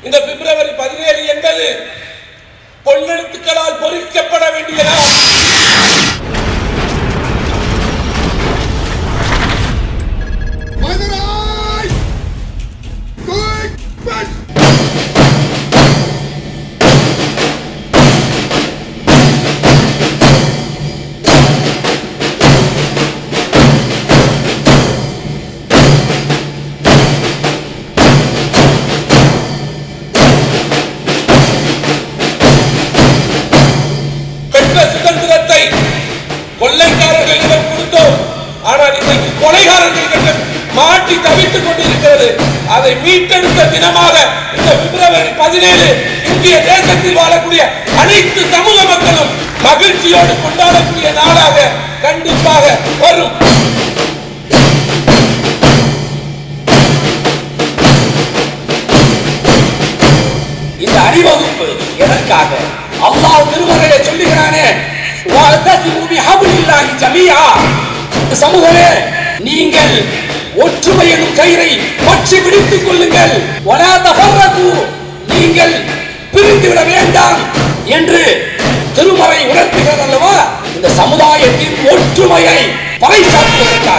இந்த பிப்ரவரி பதினேழு என்பது பொன்னெழுத்துக்களால் பொறிக்கப்பட வேண்டிய நாள் மதுரை குயிக் பெற்ற சுதந்திரத்தை கொள்ளைக்காரர்களிடம் கொடுத்தோம் ஆனால் இன்றைக்கு கொலைகாரர்களிடம் மாட்டி தவித்துக் கொண்டிருக்கிறது அதை மீட்டெடுத்த தினமாக இந்த பிப்ரவரி பதினேழு இந்திய தேசத்தில் வாழக்கூடிய அனைத்து சமூக மக்களும் மகிழ்ச்சியோடு கொண்டாடக்கூடிய நாளாக கண்டிப்பாக வரும் இந்த அணிவகுப்பு எதற்காக அல்லாஹ் திருமறையை சொல்லுகிறானே "வஅத்தஸிமு பிஹப்லில்லாஹி ஜமீஆ." இந்த சமூகமே நீங்கள் ஒற்றுமை எனும் கயிறை பற்றி பிடித்துக் கொள்ளுங்கள் "வலா தஃபர்ரகு." நீங்கள் பிரிந்து விட வேண்டாம் என்று திருமறை உணர்த்துகிறது அல்லவா இந்த சமுதாயத்தின் ஒற்றுமையை பறைசாற்றுவதற்காக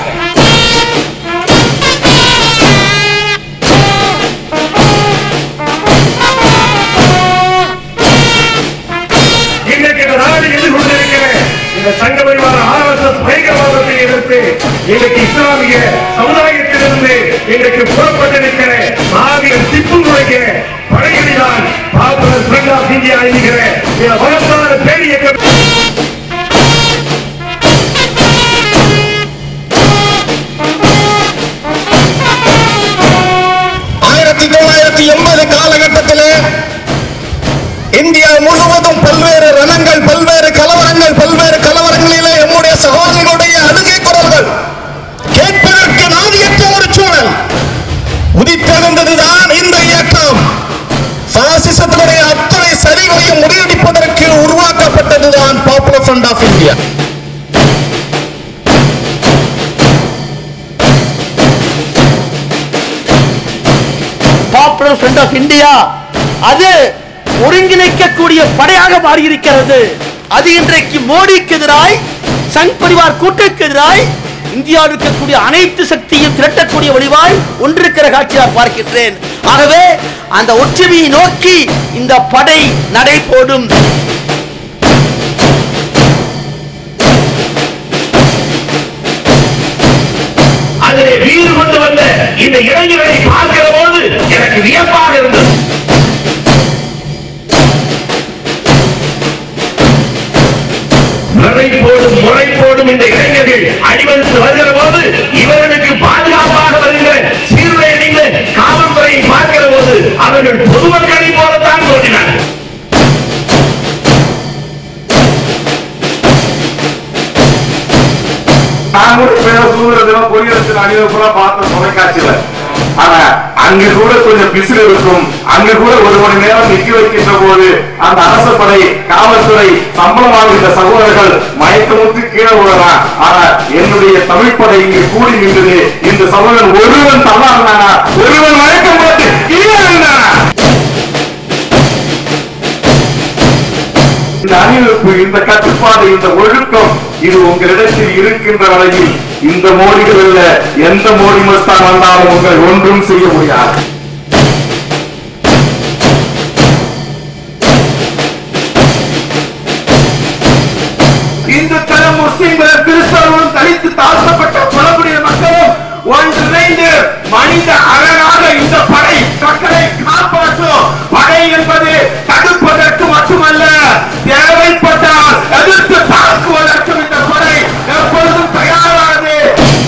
இன்றைக்கு இந்த நாடு எதிர்கொண்டிருக்கிற இந்த சங்க பரிவார ஆர்எஸ்எஸ் பயங்கரவாதத்தை எதிர்த்து இன்றைக்கு இஸ்லாமிய சமுதாயத்திலிருந்து இன்றைக்கு புறப்பட்டிருக்கிற மாவீரர் திப்புனுடைய படைகளினால் பாப்புலர் ஃப்ரண்ட் ஆஃப் இந்தியா என்கிற இந்த மகத்தான பேரியக்கம் ஆயிரத்தி தொள்ளாயிரத்தி எண்பது காலகட்டத்திலே இந்தியா முழுவதும் பல்வேறு ரணங்கள் பல்வேறு கலவரங்கள் பல்வேறு கலவரங்களிலே எம்முடைய சகோதரர்களுடைய அழுகை குரல்கள் கேட்பதற்கு நாதியற்ற ஒரு சூழல் உதித்தெழுந்ததுதான் இந்த இயக்கம் பாசிசத்தினுடைய அத்தனை சரிவையும் முறியடிப்பதற்கு உருவாக்கப்பட்டதுதான் popular front of India popular front of India அது ஒருங்கிணைக்கக்கூடிய படையாக மாறியிருக்கிறது அது இன்றைக்கு மோடிக்கு எதிராய் சங் பரிவார் கூட்டுக்கு எதிராய் இந்தியாவில் இருக்கக்கூடிய அனைத்து சக்தியும் திரட்டக்கூடிய வடிவாய் ஒன்றிருக்கிற காட்சி நான் பார்க்கின்றேன் ஆகவே அந்த ஒற்றுமையை நோக்கி இந்த படை நடை போடும் அதிலே வீறு கொண்டு வந்த இந்த இளைஞர்களை பார்க்கிற போது எனக்கு வியப்பாக இருந்தது நிறை போடும் முறை போடும் இந்த இளைஞர்கள் அணிவகுத்து வருகிற போது இவர்களுக்கு பாதுகாப்பாக வருகிற சீருடை அணிந்த காவல்துறையை பார்க்கிற போது அவர்கள் பொதுமக்களை போலத்தான் தோன்றினார்கள் நான் கூட இப்ப சுதந்திர தினம் குடியரசு அணிவகுப்புலாம் பார்த்த தொலைக்காட்சியில ஆனா அங்க கூட கொஞ்சம் பிசிறு இருக்கும் அங்க கூட ஒரு மணி நேரம் நிக்க வைக்கின்ற போது அந்த அரசு படை காவல்துறை சம்பளம் வாங்குகின்ற சகோதரர்கள் மயக்கமுத்து கீழே விழலாம் ஆனா என்னுடைய தமிழ் படை இங்கு கூடி நின்றது இந்த சகோதரன் ஒருவன் தள்ளாடுனானா ஒருவன் மயக்கம் போட்டு கீழே விழுந்தானா இந்த அணிவகுப்பு இந்த கட்டுப்பாடு இந்த ஒழுக்கம் இது உங்களிடத்தில் இருக்கின்ற வரையில் இந்த மோடிகள் இல்ல எந்த மோடி மஸ்தான் வந்தாலும் உங்களை ஒன்றும் செய்ய முடியாது இந்து தரம் முஸ்லிம்கள் கிறிஸ்தவர்களும் தலித்து தாழ்த்தப்பட்ட புலமுடைய மக்களும் ஒன்றிணைந்து மனித அரணாக இந்த படை மக்களை காப்பாற்றும் படை என்பது தடுப்பதற்கு மட்டுமல்ல தேவைப்பட்டால் எதிர்த்து தாக்குவதற்கும் இந்த படை எப்பொழுதும் தயாரானது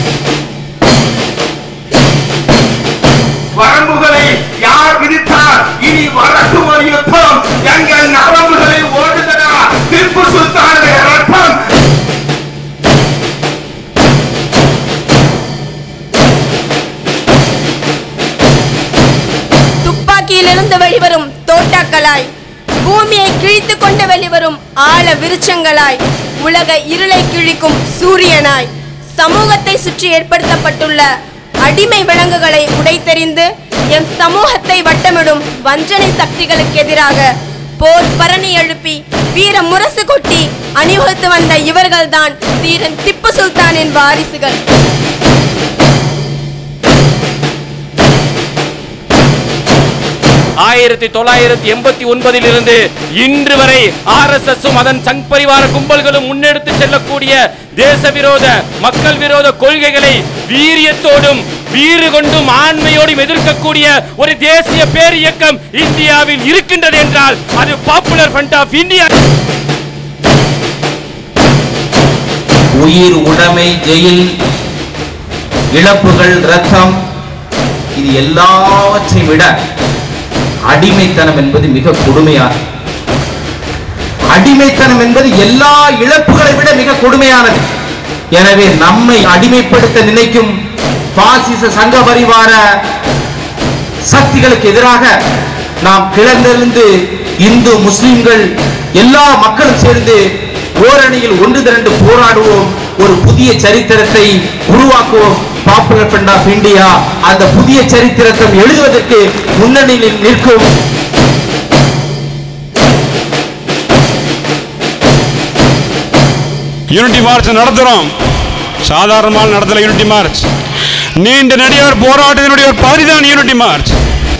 வரம்புகளை யார் விதித்தார் இனி வரட்டும் ஒரு யுத்தம் எங்கள் நரம்புகளை ஓடுதடா திப்பு சுல்தானுடைய ரத்தம் துப்பாக்கியிலிருந்து வெளிவரும் தோட்டாக்களாய் பூமியை கிழித்து கொண்டு வெளிவரும் ஆழ விருட்சங்களாய் உலக இருளை கிழிக்கும் சூரியனாய் சமூகத்தை சுற்றி ஏற்படுத்தப்பட்டுள்ள அடிமை விலங்குகளை உடைத்தெறிந்து எம் சமூகத்தை வட்டமிடும் வஞ்சனை சக்திகளுக்கு எதிராக போர் பரணி எழுப்பி வீர முரசு கொட்டி அணிவகுத்து வந்த இவர்கள்தான் தீரன் திப்பு சுல்தானின் வாரிசுகள் ஆயிரத்தி தொள்ளாயிரத்தி எண்பத்தி ஒன்பதில் இருந்து இன்று வரை ஆர் எஸ் எஸ் அதன் சங் பரிவார கும்பல்களும் முன்னெடுத்து செல்லக்கூடிய தேச விரோத மக்கள் விரோத கொள்கைகளை வீரியத்தோடும் வீறு கொண்டும் ஆண்மையோடும் எதிர்க்கக்கூடிய ஒரு தேசிய பேர் இயக்கம் இந்தியாவில் இருக்கின்றது என்றால் அது பாப்புலர் ஃப்ரண்ட் ஆஃப் இந்தியா உயிர் உடைமை ஜெயில் இழப்புகள் ரத்தம் இது எல்லாவற்றையும் விட அடிமைத்தனம் என்பது மிக கொடுமையானது அடிமைத்தனம் என்பது எல்லா இழப்புகளை விட மிக கொடுமையானது எனவே நம்மை அடிமைப்படுத்த நினைக்கும் பாசிச சங்க பரிவார சக்திகளுக்கு எதிராக நாம் கிளர்ந்தெழுந்து இந்து முஸ்லிம்கள் எல்லா மக்களும் சேர்ந்து ஓரணியில் ஒன்று திரண்டு போராடுவோம் ஒரு புதிய சரித்திரத்தை உருவாக்குவோம் பாப்புலர் ஃப்ரண்ட் ஆஃப் இந்தியா அந்த புதிய சரித்திரத்தை எழுதுவதற்கு முன்னணியில் நிற்கும் யூனிட்டி மார்ச் நடத்துறோம் சாதாரணமாக நடத்தல யூனிட்டி மார்ச் நீண்ட நடிகர் போராட்டத்தினுடைய ஒரு பகுதிதான் யூனிட்டி மார்ச்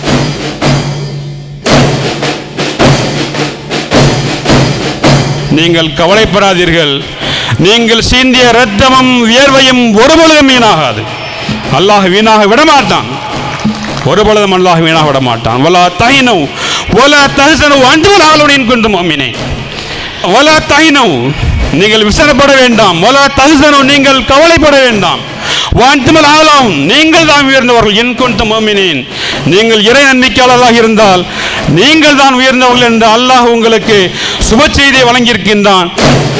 நீங்கள் கவலைப்படாதீர்கள் நீங்கள் சிந்திய ரத்தமும் வியர்வையும் ஒருபொழுதும் வீணாகாது அல்லாஹ் வீணாக விடமாட்டான் ஒருபொழுதும் அல்லாஹ் வீணாக விடமாட்டான் வலா தைனு வலா தஹசனு அன்றும் ஆளுடன் கொண்டு மம்மினே வலா தைனு நீங்கள் விசனப்பட வேண்டாம் வலா தஹசனு நீங்கள் கவலைப்பட வேண்டாம் வான்துமல் ஆலாம் நீங்கள் தான் உயர்ந்தவர்கள் என் கொண்டு மோமினேன் நீங்கள் இறை நம்பிக்கையாளர்களாக இருந்தால் நீங்கள் தான் உயர்ந்தவர்கள் என்று அல்லாஹ் உங்களுக்கு சுப செய்தியை வழங்கியிருக்கின்றான்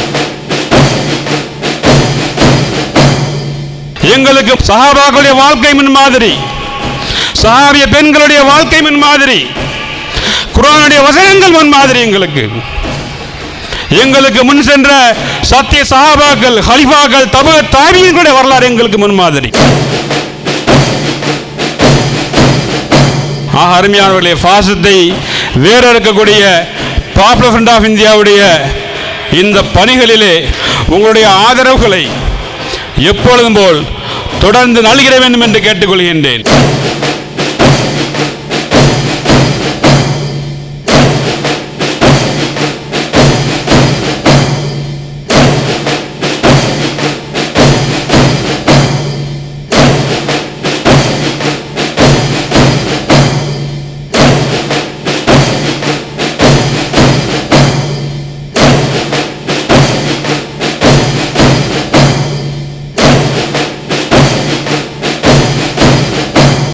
எங்களுக்கு சஹாபாக்களுடைய வாழ்க்கை முன் மாதிரி சஹாபிய பெண்களுடைய வாழ்க்கை முன் மாதிரி குரானுடைய வசனங்கள் முன் மாதிரி எங்களுக்கு எங்களுக்கு முன் சென்ற சத்திய சஹாபாக்கள் ஹலிஃபாக்கள் தபு தாபியங்களுடைய வரலாறு எங்களுக்கு முன்மாதிரி ஆக அருமையானவர்களே பாசத்தை வேற இருக்கக்கூடிய பாப்புலர் ஃப்ரண்ட் ஆஃப் இந்தியாவுடைய இந்த பணிகளிலே உங்களுடைய ஆதரவுகளை எப்பொழுதும் போல் தொடர்ந்து நல்கிட வேண்டும் என்று கேட்டுக்கொள்கின்றேன்